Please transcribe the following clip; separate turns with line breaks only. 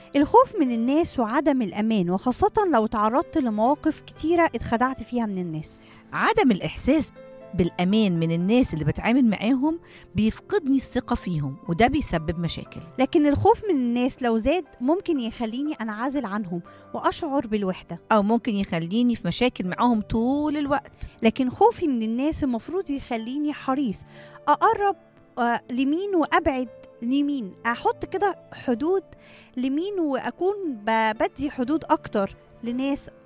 الخوف من الناس وعدم الأمان وخاصة لو تعرضت لمواقف كتيرة اتخدعت فيها من الناس
عدم الإحساس بالأمان من الناس اللي بتعامل معاهم بيفقدني الثقة فيهم وده بيسبب مشاكل
لكن الخوف من الناس لو زاد ممكن يخليني أنعزل عنهم وأشعر بالوحدة
أو ممكن يخليني في مشاكل معاهم طول الوقت
لكن خوفي من الناس المفروض يخليني حريص أقرب آه، لمين وأبعد لمين أحط كده حدود لمين وأكون ب- بدي حدود أكتر لناس